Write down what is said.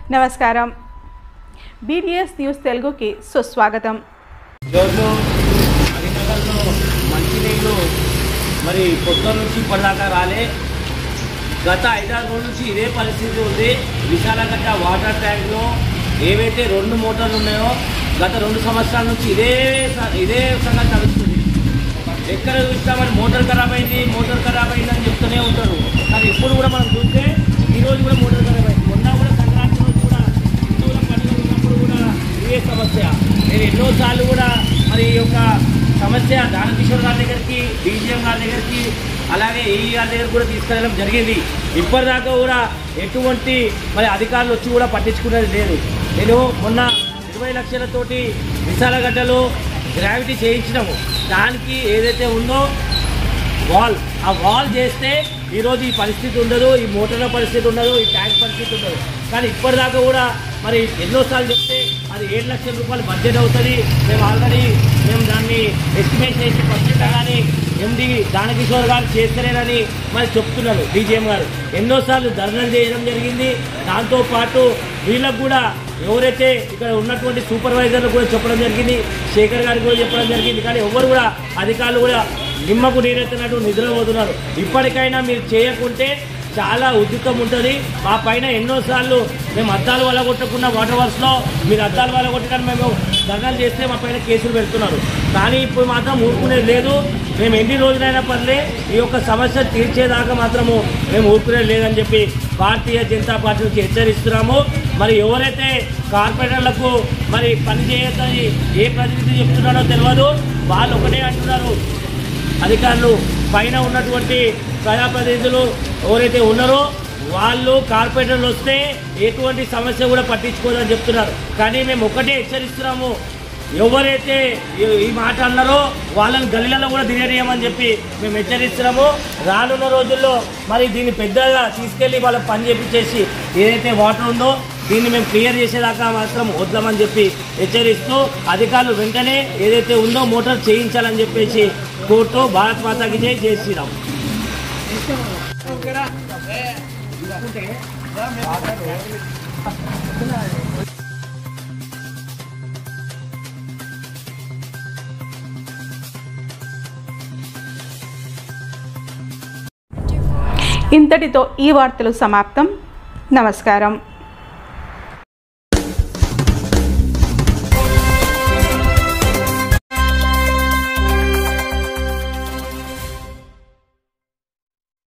నమస్కారం BDS news తెలుగుకి సుస్వాగతం ఈరోజు హరినగర్లో మంచినీళ్ళు మరి కొత్త నుంచి ఇప్పటిదాకా రాలే గత ఐదారు రోజుల నుంచి ఇదే పరిస్థితి ఉంది విశాలగట్ట వాటర్ ట్యాంక్లో ఏవైతే రెండు మోటార్లు ఉన్నాయో గత రెండు సంవత్సరాల నుంచి ఇదే స- ఇదే సంగతి నడుస్తుంది ఎక్కడ చూసినా మరి మోటార్ ఖరాబ్ అయింది మోటార్ ఖరాబ్ అయింది అని చెప్తూనే ఉంటారు కానీ ఇప్పుడు కూడా మనం చూస్తే ఈ రోజు కూడా మోటార్ ఖరాబ్ అయింది మొన్న కూడా సంక్రాంతి రోజు కూడా హిందువుల పండుగ ఉన్నప్పుడు కూడా ఇదే సమస్య నేను ఎన్నోసార్లు కూడా మరి ఈ యొక్క సమస్య దానకిషోర్ గారి దగ్గరికి డీజీఎం గారి దగ్గరికి అలాగే ఏఈ గారి దగ్గర కూడా తీసుకెళ్ళడం జరిగింది ఇప్పటిదాకా కూడా ఎటువంటి మరి అధికారులు వచ్చి కూడా పట్టించుకునేది లేదు నేను మొన్న ఇరవై లక్షలతోటి విశాలగడ్డలో గ్రావిటీ చేయించినాము దానికి ఏదైతే ఉందో వాల్ ఆ వాల్ చేస్తే ఈరోజు ఈ పరిస్థితి ఉండదు ఈ మోటార్ల పరిస్థితి ఉండదు ఈ ట్యాంక్ పరిస్థితి ఉండదు కానీ ఇప్పటిదాకా కూడా మరి ఎన్నోసార్లు చెప్తే అది ఏడు లక్షల రూపాయలు బడ్జెట్ అవుతుంది మేము ఆల్రెడీ మేము దాన్ని ఎస్టిమేట్ చేసి బడ్జెట్ కానీ ఎండి దానకిషోర్ గారు చేస్తలేరని మరి చెప్తున్నారు డీజీఎం గారు ఎన్నోసార్లు ధర్నాలు చేయడం జరిగింది దాంతోపాటు వీళ్ళకు కూడా ఎవరైతే ఇక్కడ ఉన్నటువంటి సూపర్వైజర్లు కూడా చెప్పడం జరిగింది శేఖర్ గారికి కూడా చెప్పడం జరిగింది కానీ ఎవరు కూడా అధికారులు కూడా నిమ్మకు నీరెత్తినట్టు నిద్రపోతున్నారు ఇప్పటికైనా మీరు చేయకుంటే చాలా ఉద్యుక్తం ఉంటుంది మా పైన ఎన్నోసార్లు మేము అద్దాలు వల్ల కొట్టకున్న వాటర్ వర్క్స్లో మీరు అద్దాలు వల్ల కొట్టడానికి మేము ధర్నాలు చేస్తే మా పైన కేసులు పెడుతున్నారు కానీ ఇప్పుడు మాత్రం ఊరుకునేది లేదు మేము ఎన్ని రోజులైనా పర్లే ఈ యొక్క సమస్య తీర్చేదాకా మాత్రము మేము ఊరుకునేది లేదని చెప్పి భారతీయ జనతా పార్టీ నుంచి హెచ్చరిస్తున్నాము మరి ఎవరైతే కార్పొరేటర్లకు మరి పని చేయొద్దని ఏ ప్రతినిధి చెప్తున్నారో తెలియదు వాళ్ళు ఒకటే అంటున్నారు అధికారులు పైన ఉన్నటువంటి ప్రజాప్రతినిధులు ఎవరైతే ఉన్నారో వాళ్ళు కార్పొరేటర్లు వస్తే ఎటువంటి సమస్య కూడా పట్టించుకోదని చెప్తున్నారు కానీ మేము ఒకటే హెచ్చరిస్తున్నాము ఎవరైతే ఈ- ఈ మాట అన్నారో వాళ్ళని గల్లీలలో కూడా దిగనీయమని చెప్పి మేము హెచ్చరిస్తున్నాము రానున్న రోజుల్లో మరి దీన్ని పెద్దగా తీసుకెళ్ళి వాళ్ళకి పని చేపించేసి ఏదైతే వాటర్ ఉందో దీన్ని మేము క్లియర్ చేసేదాకా మాత్రం వద్దామని చెప్పి హెచ్చరిస్తూ అధికారులు వెంటనే ఏదైతే ఉందో మోటార్ చేయించాలని చెప్పేసి కోర్టు భారత్ మాతాకి జై జై శ్రీరామ్ ఇంతటితో ఈ వార్తలు సమాప్తం నమస్కారం